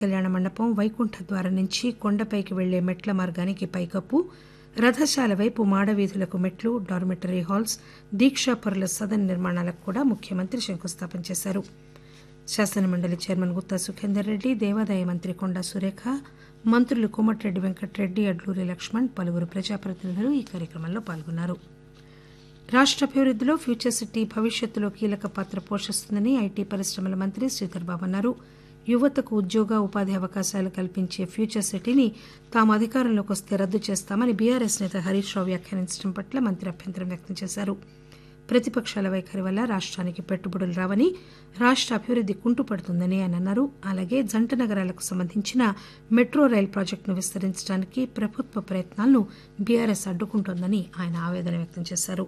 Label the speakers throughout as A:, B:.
A: కళ్యాణ మండపం వైకుంఠ ద్వారం నుంచి కొండపైకి వెళ్లే మెట్ల మార్గానికి పైకప్పు రథశాల వైపు మాడవీధులకు మెట్లు డార్మిటరీ హాల్స్ దీక్షాపరుల సదన్ నిర్మాణాలకు కూడా ముఖ్యమంత్రి శంకుస్థాపన చేశారు శాసనమండలి చైర్మన్ గుత్తా సుఖేందర్ రెడ్డి దేవాదాయ మంత్రి కొండా సురేఖ మంత్రులు కోమటిరెడ్డి వెంకటరెడ్డి అడ్లూరి లక్ష్మణ్ పలువురు ప్రజాప్రతినిధులు ఈ కార్యక్రమంలో పాల్గొన్నారు రాష్ట అభివృద్దిలో ఫ్యూచర్ సిటీ భవిష్యత్తులో కీలక పాత్ర పోషిస్తుందని ఐటీ పరిశ్రమల మంత్రి శ్రీధర్ బాబు అన్నారు యువతకు ఉద్యోగ ఉపాధి అవకాశాలు కల్పించే ఫ్యూచర్ సిటీని తాము అధికారంలోకి వస్తే రద్దు చేస్తామని బీఆర్ఎస్ నేత హరీష్ రావు వ్యాఖ్యానించడం పట్ల మంత్రి అభ్యంతరం వ్యక్తం చేశారు ప్రతిపక్షాల వైఖరి వల్ల రాష్ట్రానికి పెట్టుబడులు రావని రాష్ట అభివృద్ది కుంటుపడుతుందని ఆయన అన్నారు అలాగే జంట నగరాలకు సంబంధించిన మెట్రో రైలు ప్రాజెక్టును విస్తరించడానికి ప్రభుత్వ ప్రయత్నాలను బీఆర్ఎస్ అడ్డుకుంటోందని ఆయన ఆవేదన వ్యక్తం చేశారు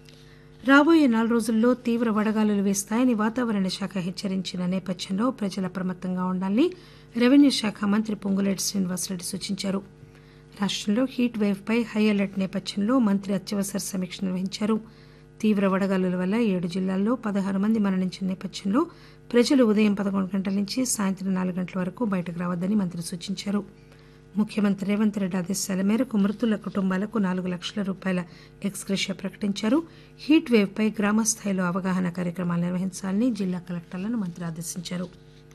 A: రాబోయే నాలుగు రోజుల్లో తీవ్ర వడగాలులు వీస్తాయని వాతావరణ శాఖ హెచ్చరించిన నేపథ్యంలో ప్రజలు అప్రమత్తంగా ఉండాలని రెవెన్యూ శాఖ మంత్రి పొంగులేటి శ్రీనివాసరెడ్డి సూచించారు రాష్టంలో హీట్ వేవ్ పై హై అలర్ట్ నేపథ్యంలో మంత్రి అత్యవసర సమీక్ష నిర్వహించారు తీవ్ర వడగాలుల వల్ల ఏడు జిల్లాల్లో పదహారు మంది మరణించిన నేపథ్యంలో ప్రజలు ఉదయం పదకొండు గంటల నుంచి సాయంత్రం నాలుగు గంటల వరకు బయటకు రావద్దని మంత్రి సూచించారు ముఖ్యమంత్రి రేవంత్ రెడ్డి ఆదేశాల మేరకు మృతుల కుటుంబాలకు నాలుగు లక్షల రూపాయల ఎక్స్గ్రేషియా ప్రకటించారు హీట్ వేవ్ పై గ్రామస్థాయిలో అవగాహన కార్యక్రమాలు నిర్వహించాలని జిల్లా కలెక్టర్లను మంత్రి ఆదేశించారు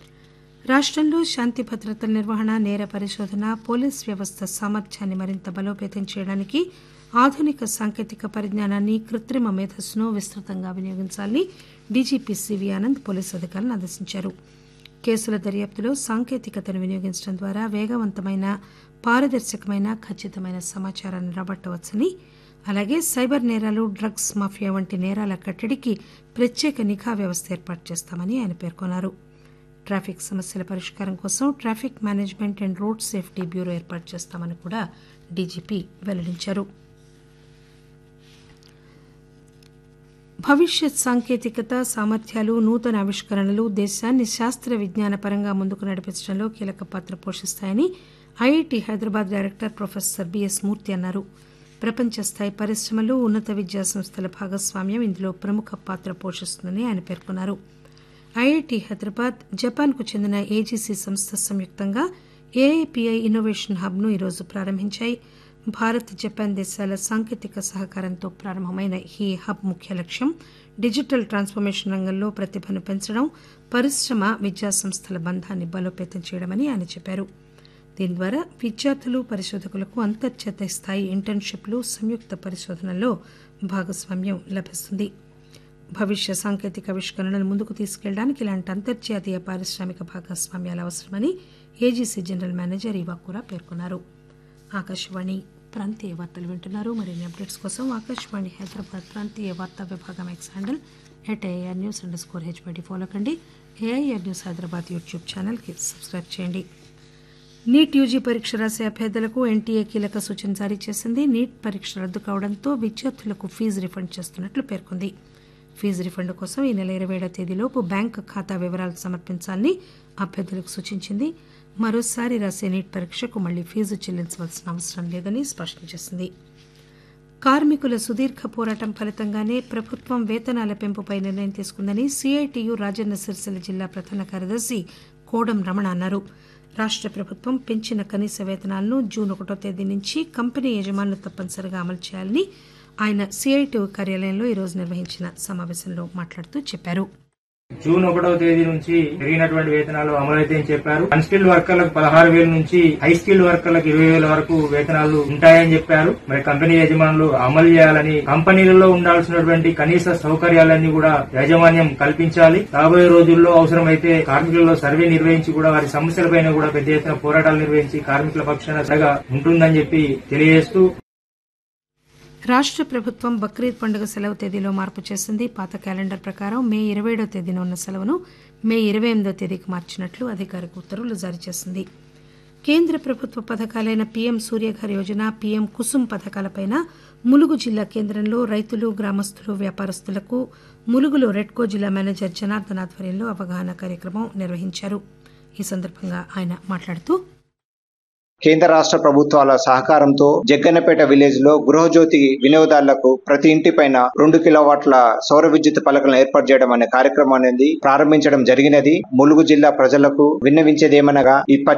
A: రాష్టంలో శాంతి భద్రతల నిర్వహణ నేర పరిశోధన పోలీస్ వ్యవస్థ సామర్థ్యాన్ని మరింత బలోపేతం చేయడానికి ఆధునిక సాంకేతిక పరిజ్ఞానాన్ని కృత్రిమ మేధస్సును విస్తృతంగా వినియోగించాలని డీజీపీ సివి ఆనంద్ పోలీసు అధికారులను ఆదేశించారు కేసుల దర్యాప్తులో సాంకేతికతను వినియోగించడం ద్వారా వేగవంతమైన పారదర్శకమైన ఖచ్చితమైన సమాచారాన్ని రాబట్టవచ్చని అలాగే సైబర్ నేరాలు డ్రగ్స్ మాఫియా వంటి నేరాల కట్టడికి ప్రత్యేక నిఘా వ్యవస్థ ఏర్పాటు చేస్తామని ఆయన పేర్కొన్నారు ట్రాఫిక్ సమస్యల పరిష్కారం కోసం traffic management and road safety bureau ఏర్పాటు చేస్తామని కూడా డీజీపీ వెల్లడించారు భవిష్యత్ సాంకేతికత సామర్థ్యాలు నూతన ఆవిష్కరణలు దేశాన్ని శాస్త్ర విజ్ఞాన పరంగా ముందుకు నడిపించడంలో కీలక పాత్ర పోషిస్తాయని IIT Hyderabad director professor B S Murthy అన్నారు ప్రపంచ స్థాయి పరిశ్రమలు ఉన్నత విద్యా సంస్థల భాగస్వామ్యం ఇందులో ప్రముఖ పాత్ర పోషిస్తుందని ఆయన పేర్కొన్నారు ఐఐటి హైదరాబాద్ జపాన్కు చెందిన ఏజీసీ సంస్థ సంయుక్తంగా ఏఐపిఐ ఇన్నోవేషన్ హబ్ను ఈరోజు ప్రారంభించాయి భారత్ జపాన్ దేశాల సాంకేతిక సహకారంతో ప్రారంభమైన ఈ హబ్ ముఖ్య లక్ష్యం డిజిటల్ ట్రాన్స్ఫర్మేషన్ రంగంలో ప్రతిభను పెంచడం పరిశ్రమ విద్యా సంస్థల బంధాన్ని బలోపేతం చేయడమని ఆయన చెప్పారు దీని ద్వారా విద్యార్థులు పరిశోధకులకు అంతర్జాతీయ స్థాయి ఇంటర్న్షిప్లు సంయుక్త పరిశోధనల్లో భాగస్వామ్యం లభిస్తుంది భవిష్య సాంకేతిక ఆవిష్కరణలను ముందుకు తీసుకెళ్లడానికి ఇలాంటి అంతర్జాతీయ పారిశ్రామిక భాగస్వామ్యాలు అవసరమని ఏజీసీ జనరల్ మేనేజర్ ఇవాకురా పేర్కొన్నారు ఆకాశవాణి ప్రాంతీయ వార్తలు వింటున్నారు మరిన్ని అప్డేట్స్ కోసం ఆకాశవాణి హైదరాబాద్ ప్రాంతీయ వార్తా విభాగం X handle at AR news underscore HBD follow కండి ఏఐఆర్ న్యూస్ హైదరాబాద్ యూట్యూబ్ ఛానల్కి సబ్స్క్రైబ్ చేయండి నీట్ యూజీ పరీక్ష రాసే అభ్యర్థులకు ఎన్టీఏ కీలక సూచన జారీ చేసింది నీట్ పరీక్ష రద్దు కావడంతో విద్యార్థులకు ఫీజు రిఫండ్ చేస్తున్నట్లు పేర్కొంది ఫీజు రిఫండ్ కోసం ఈ నెల ఇరవై ఏడవ తేదీలోపు బ్యాంకు ఖాతా వివరాలు సమర్పించాలని అభ్యర్థులకు సూచించింది మరోసారి రాసే నీట్ పరీక్షకు మళ్లీ ఫీజు చెల్లించవలసిన అవసరం లేదని స్పష్టం చేసింది కార్మికుల సుదీర్ఘ పోరాటం ఫలితంగానే ప్రభుత్వం వేతనాల పెంపుపై నిర్ణయం తీసుకుందని సిఐటియు రాజన్న సిరిసిల్ల జిల్లా ప్రధాన కార్యదర్శి కోడం రమణ అన్నారు రాష్ట ప్రభుత్వం పెంచిన కనీస వేతనాలను జూన్ ఒకటో తేదీ నుంచి కంపెనీ యజమానులు తప్పనిసరిగా అమలు చేయాలని ఆయన సిఐటియు కార్యాలయంలో ఈరోజు నిర్వహించిన సమావేశంలో మాట్లాడుతూ చెప్పారు
B: జూన్ ఒకటవ తేదీ నుంచి పెరిగినటువంటి వేతనాలు అమలైతాయని చెప్పారు అన్స్కిల్డ్ వర్కర్లకు పదహారు వేల నుంచి హై స్కిల్డ్ వర్కర్లకు ఇరవై వేల వరకు వేతనాలు ఉంటాయని చెప్పారు మరి కంపెనీ యజమానులు అమలు చేయాలని కంపెనీలలో ఉండాల్సినటువంటి కనీస సౌకర్యాలన్నీ కూడా యాజమాన్యం కల్పించాలి రాబోయే రోజుల్లో అవసరమైతే కార్మికులలో సర్వే నిర్వహించి కూడా వారి సమస్యలపైన కూడా పెద్ద ఎత్తున పోరాటాలు నిర్వహించి కార్మికుల పక్షాన సగా ఉంటుందని చెప్పి తెలియజేస్తూ
A: రాష్ట ప్రభుత్వం బక్రీద్ పండుగ సెలవు తేదీలో మార్పు చేసింది పాత క్యాలెండర్ ప్రకారం మే ఇరవై ఏడో తేదీన ఉన్న సెలవును మే ఇరవై ఎనిమిదో తేదీకి మార్చినట్లు అధికారిక ఉత్తర్వులు జారీ చేసింది కేంద్ర ప్రభుత్వ పథకాలైన పీఎం సూర్యఘర్ యోజన పీఎం కుసుమ్ పథకాలపైన ములుగు జిల్లా కేంద్రంలో రైతులు గ్రామస్తులు వ్యాపారస్తులకు ములుగులో రెడ్కో జిల్లా మేనేజర్ జనార్దన్ ఆధ్వర్యంలో అవగాహన కార్యక్రమం నిర్వహించారు ఈ సందర్భంగా ఆయన మాట్లాడుతూ
C: కేంద్ర రాష్ట్ర ప్రభుత్వాల సహకారంతో జగ్గన్నపేట విలేజ్ లో గృహజ్యోతి వినియోగదారులకు ప్రతి ఇంటి పైన రెండు కిలోవాట్ల సౌర విద్యుత్ పలకలను ఏర్పాటు చేయడం అనే కార్యక్రమం అనేది ప్రారంభించడం జరిగినది ములుగు జిల్లా ప్రజలకు విన్నవించేదేమనగా ఈ